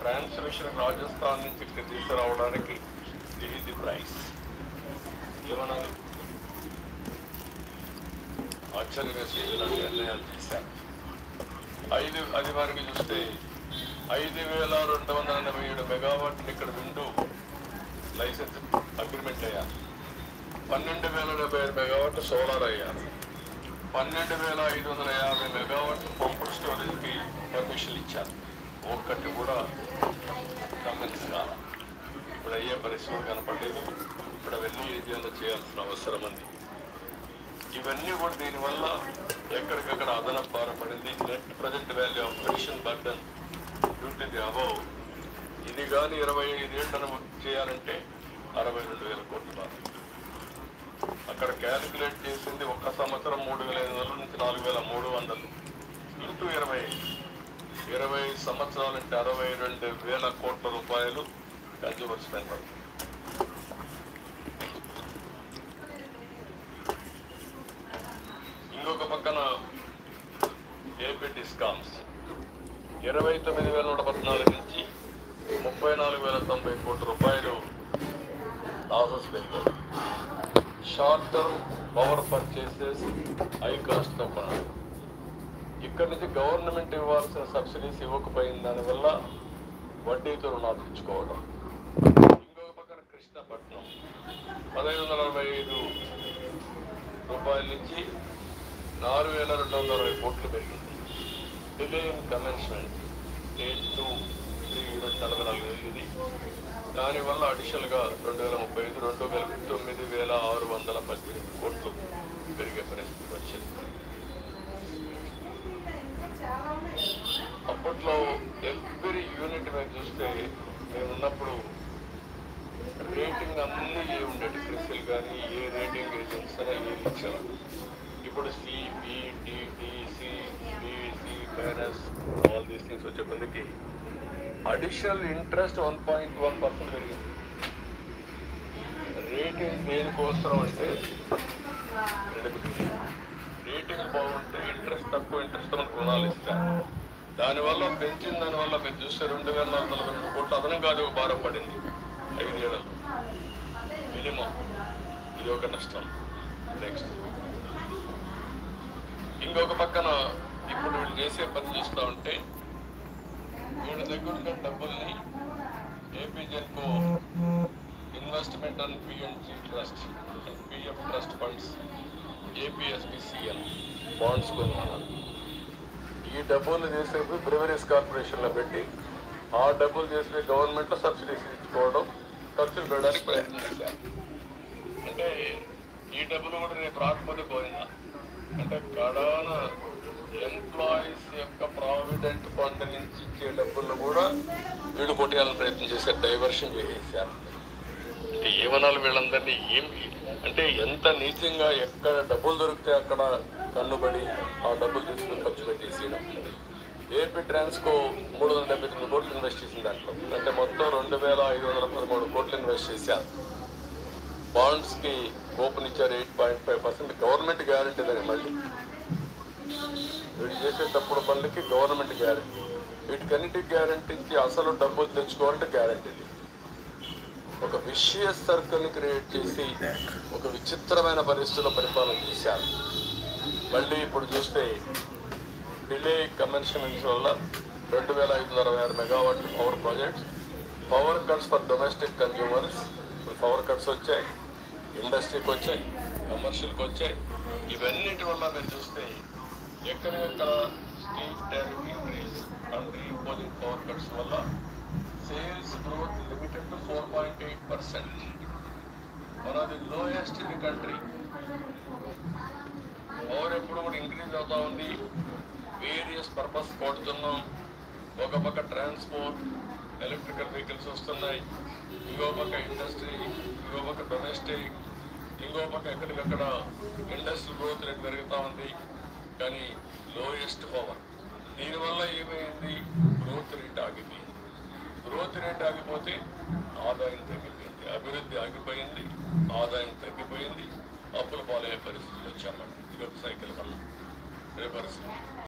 transmission Rajasthan నుంచి ఇక్కడ తీసుకురావడానికి ఇది ది ప్రైస్ ఏమనాలి ఆశ్చర్యంగా ఇలాంటి నిర్ణయాలు చేశారు ఐదు అది వారికి చూస్తే ఐదు వేల రెండు వందల ఎనభై ఏడు మెగావాట్లు ఇక్కడ విండు లైసెన్స్ అగ్రిమెంట్ అయ్యారు పన్నెండు వేల డెబ్బై ఐదు మెగావాట్లు సోలార్ అయ్యారు పన్నెండు వేల ఐదు వందల యాభై మెగావాట్లు పంపుడు స్టోరేజ్కి పర్మిషన్ ఇచ్చారు ఒక్కటి కూడా కమెంట్స్ కాల ఇప్పుడు అయ్యే పరిస్థితులు కనపడలేదు ఇప్పుడు అవన్నీ ఏదైనా చేయాల్సిన అవసరం ఉంది ఇవన్నీ కూడా దీనివల్ల ఎక్కడికక్కడ అదనపు భారపడింది net present value of pension burden duty the above ఇది కానీ ఇరవై ఐదేళ్లను చేయాలంటే అరవై రెండు వేల కోట్ల భారం అక్కడ క్యాలిక్యులేట్ చేసింది ఒక్క సంవత్సరం మూడు వేల ఐదు వందల నుంచి నాలుగు వేల మూడు వందలు ఇంటూ ఇరవై ఇరవై సంవత్సరాలంటే అరవై రెండు వేల కోట్ల రూపాయలు కన్జ్యూమర్ స్పెండ్ అవుతుంది ఇంకొక పక్కన ఏపీ డిస్కామ్స్ ఇరవై తొమ్మిది వేల నూట పద్నాలుగు నుంచి ముప్పై నాలుగు వేల తొంభై కోట్ల రూపాయలు లాసెస్ పెట్టారు short term power purchases high cost తో కొనడం ఇక్కడి నుంచి గవర్నమెంట్ ఇవ్వాల్సిన సబ్సిడీస్ ఇవ్వకపోయిన దానివల్ల వడ్డీతో రుణాలు తెచ్చుకోవడం ఇంకొక పక్కన కృష్ణపట్నం పదహైదు వందల అరవై ఐదు రూపాయల నుంచి నాలుగు వేల రెండు వందల అరవై కోట్లు పెరిగింది delay in commencement eight to three unit నలభై నాలుగు వేలు ఇది దానివల్ల అడిషనల్ గా రెండు వేల ముప్పై ఐదు రెండు వేల తొమ్మిది వేల ఆరు వందల పద్దెనిమిది కోట్లు పెరిగే పరిస్థితి వచ్చింది అప్పట్లో ఎవ్రీ యూనిట్ మీద చూస్తే మేము ఉన్నప్పుడు రేటింగ్ అన్ని ఏ ఉండేది క్రిసిల్ కానీ ఏ రేటింగ్ ఏజెన్సీ అయినా ఏ ఇచ్చారు ఇప్పుడు CB DTC BC finance all these things వచ్చే కొందికి additional interest one point one percent పెరిగింది రేటింగ్ దేనికోసం అంటే రేటింగ్ బాగుంటే ఇంట్రెస్ట్ తక్కువ ఇంట్రెస్ట్ మనకు రుణాలు ఇస్తారు దానివల్ల పెంచిన దానివల్ల మీరు చూస్తే రెండు వేల నాలుగు వందల రెండు కోట్లు అదనం కాదు భారం పడింది ఐదేళ్లలో మినిమం ఇది ఒక నష్టం నెక్స్ట్ ఇంకొక పక్కన ఇప్పుడు వీళ్ళు చేసే పని చూస్తూ ఉంటే వీళ్ళ దగ్గర ఉన్న డబ్బుల్ని AP Genco investment and PNG trust PF trust funds APSBCL bonds కొనుక్కున్నారు ఈ డబ్బులు చేసేవి బ్రివరీస్ కార్పొరేషన్ లో పెట్టి ఆ డబ్బులు చేసే గవర్నమెంట్ లో సబ్సిడీస్ ఇచ్చుకోవడం ఖర్చులు పెట్టడానికి ప్రయత్నం చేశారు అంటే ఈ డబ్బులు కూడా రేపు రాకపోతే పోయిందా అంటే కడాన ఎంప్లాయీస్ యొక్క ప్రావిడెంట్ ఫండ్ నుంచి ఇచ్చే డబ్బులను కూడా వీళ్ళు కొట్టేయాలని ప్రయత్నం చేశారు డైవర్షన్ చేసేసారు అంటే ఏమనాలి వీళ్ళందరినీ ఏం అంటే ఎంత నీచంగా ఎక్కడ డబ్బులు దొరికితే అక్కడ కన్నుబడి ఆ డబ్బులు తీసుకుని ఖర్చు పెట్టేసేయడం ఏపీ ట్రాన్స్కో మూడు వందల డెబ్బై తొమ్మిది కోట్లు ఇన్వెస్ట్ చేసింది దాంట్లో అంటే మొత్తం రెండు వేల ఐదు వందల పదమూడు కోట్లు ఇన్వెస్ట్ చేశారు బాండ్స్ కి ఓపెన్ ఇచ్చారు eight point five percent government guarantee దాన్ని మళ్ళీ వీళ్ళు చేసే తప్పుడు పనులకి గవర్నమెంట్ గ్యారంటీ వీటికన్నిటికి గ్యారంటీ ఇచ్చి అసలు డబ్బులు తెచ్చుకోవాలంటే గ్యారంటీ ఒక విషియస్ సర్కిల్ ని క్రియేట్ చేసి ఒక విచిత్రమైన పరిస్థితుల్లో పరిపాలన చేశారు మళ్ళీ ఇప్పుడు చూస్తే డిలే కన్వెన్షన్స్ వల్ల రెండు వేల ఐదు వందల అరవై ఆరు megawatt power projects power cuts for domestic consumers power cuts వచ్చాయి ఇండస్ట్రీకి వచ్చాయి కమర్షియల్కి వచ్చాయి ఇవన్నిటి వల్ల మీరు చూస్తే ఎక్కడెక్కడ steel tariff increase and reposing power cuts వల్ల sales growth limited to four point eight percent one of the lowest in the country power ఎప్పుడు కూడా ఇంక్రీజ్ అవుతా ఉంది వేరియస్ పర్పస్ కొడుతున్నాం ఒక పక్క ట్రాన్స్పోర్ట్ ఎలక్ట్రికల్ వెహికల్స్ వస్తున్నాయి ఇంకో పక్క ఇండస్ట్రీ ఇంకో పక్క డొమెస్టిక్ ఇంకో పక్క ఎక్కడికక్కడ ఇండస్ట్రియల్ గ్రోత్ రేట్ పెరుగుతూ ఉంది కానీ లోయెస్ట్ పవర్ దీనివల్ల ఏమైంది గ్రోత్ రేట్ ఆగిపోయింది గ్రోత్ రేట్ ఆగిపోతే ఆదాయం తగ్గిపోయింది అభివృద్ధి ఆగిపోయింది ఆదాయం తగ్గిపోయింది అప్పుల పాలయ్యే పరిస్థితులు వచ్చామన్నమాట ఇది ఒక సైకిల్ కన్నా రివర్స్